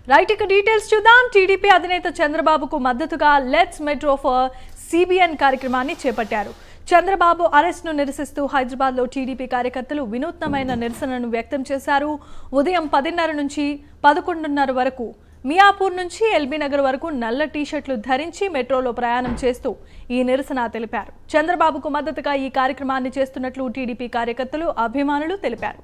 Right ఇక details చూద్దాం TDP అధినేత చంద్రబాబుకు మద్దతుగా లెట్స్ మెట్రో ఫర్ సిబిఎన్ కార్యక్రమాన్ని చేపట్టారు చంద్రబాబు అరెస్ట్ను నిరసిస్తూ హైదరాబాద్లో టీడీపీ కార్యకర్తలు వినూత్నమైన నిరసనను వ్యక్తం చేశారు ఉదయం పదిన్నర నుంచి పదకొండున్నర వరకు మియాపూర్ నుంచి ఎల్బీ నగర్ వరకు నల్ల టీషర్ట్లు ధరించి మెట్రోలో ప్రయాణం చేస్తూ ఈ నిరసన తెలిపారు చంద్రబాబుకు మద్దతుగా ఈ కార్యక్రమాన్ని చేస్తున్నట్లు టీడీపీ కార్యకర్తలు అభిమానులు తెలిపారు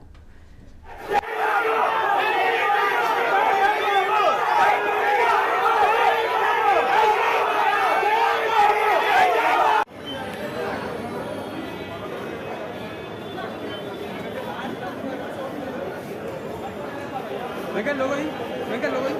వెంకట్ లోగోయి వెంకట్ లోగోయి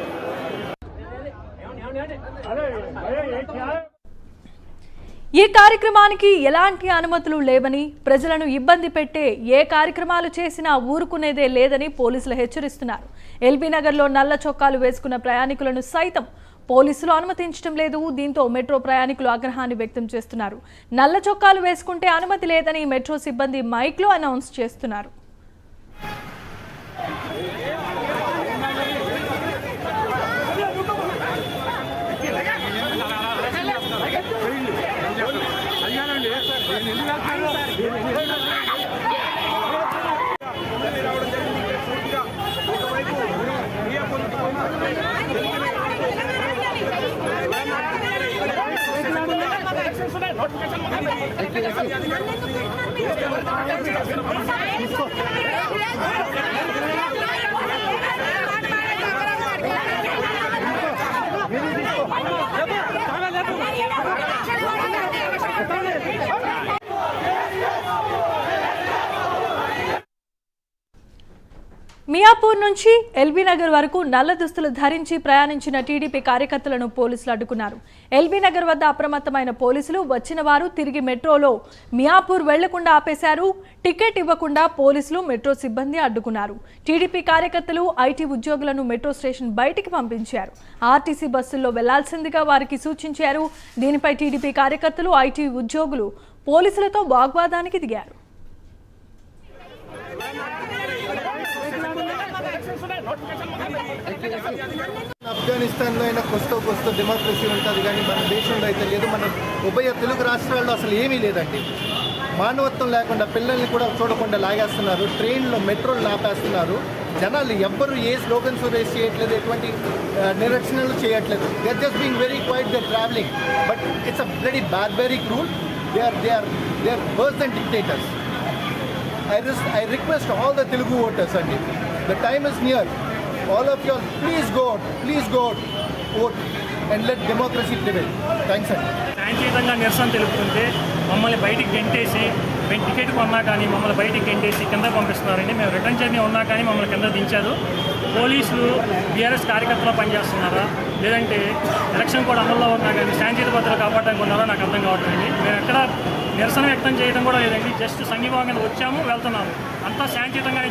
ఈ కార్యక్రమానికి ఎలాంటి అనుమతులు లేవని ప్రజలను ఇబ్బంది పెట్టే ఏ కార్యక్రమాలు చేసినా ఊరుకునేదే లేదని పోలీసులు హెచ్చరిస్తున్నారు ఎల్బీ నగర్లో నల్ల చొక్కాలు వేసుకున్న ప్రయాణికులను సైతం పోలీసులు అనుమతించడం లేదు దీంతో మెట్రో ప్రయాణికులు ఆగ్రహాన్ని వ్యక్తం చేస్తున్నారు నల్ల చొక్కాలు వేసుకుంటే అనుమతి లేదని మెట్రో సిబ్బంది మైక్లో అనౌన్స్ చేస్తున్నారు మియాపూర్ నుంచి ఎల్బీ నగర్ వరకు నల్ల దుస్తులు ధరించి ప్రయాణించిన టీడీపీ కార్యకర్తలను పోలీసులు అడ్డుకున్నారు ఎల్బీ నగర్ వద్ద అప్రమత్తమైన పోలీసులు వచ్చిన వారు తిరిగి మెట్రోలో మియాపూర్ వెళ్లకుండా ఆపేశారు టికెట్ ఇవ్వకుండా పోలీసులు మెట్రో సిబ్బంది అడ్డుకున్నారు టీడీపీ కార్యకర్తలు ఐటీ ఉద్యోగులను మెట్రో స్టేషన్ బయటికి పంపించారు ఆర్టీసీ బస్సుల్లో వెళ్లాల్సిందిగా వారికి సూచించారు దీనిపై టీడీపీ కార్యకర్తలు ఐటీ ఉద్యోగులు పోలీసులతో వాగ్వాదానికి దిగారు ఆఫ్ఘనిస్తాన్లో అయినా కొస్తో కొస్తో డెమోక్రసీ ఉంటుంది కానీ మన దేశంలో అయితే లేదు మన ఉభయ తెలుగు రాష్ట్రాల్లో అసలు ఏమీ లేదండి మానవత్వం లేకుండా పిల్లల్ని కూడా చూడకుండా లాగేస్తున్నారు ట్రైన్లో మెట్రోలు ఆపేస్తున్నారు జనాలు ఎవ్వరు ఏ స్లోగన్స్ రేస్ చేయట్లేదు ఎటువంటి ఆ, నిరక్షణలు చేయట్లేదు they are just being very quiet they travelling but it's a very barbaric rule they are they are they are worse and dictators I, res- I request all the Telugu voters, Andy, the time is near. All of you, all, please go out, please go out, vote, and let democracy prevail. Thanks, Andy. శాంతియుతంగా నిరసన తెలుపుతుంటే మమ్మల్ని బయటికి గెంటేసి మేము ticket కొన్నా కానీ మమ్మల్ని బయటికి గెంటేసి కింద పంపిస్తున్నారండి మేము రిటర్న్ జర్నీ ఉన్నా కానీ మమ్మల్ని కింద దించారు పోలీసులు బీఆర్ఎస్ కార్యకర్తలు పనిచేస్తున్నారా లేదంటే ఎలక్షన్ కూడా అమల్లో ఉన్నా కానీ శాంతియుత భద్రత కాపాడడానికి ఉన్నారా నాకు అర్థం కావట్లేదు మేము ఎక్కడ నిరసన వ్యక్తం చేయడం కూడా లేదండి జస్ట్ సంఘీభావంగా వచ్చాము వెళ్తున్నాము అంతా శాంతియుతంగానే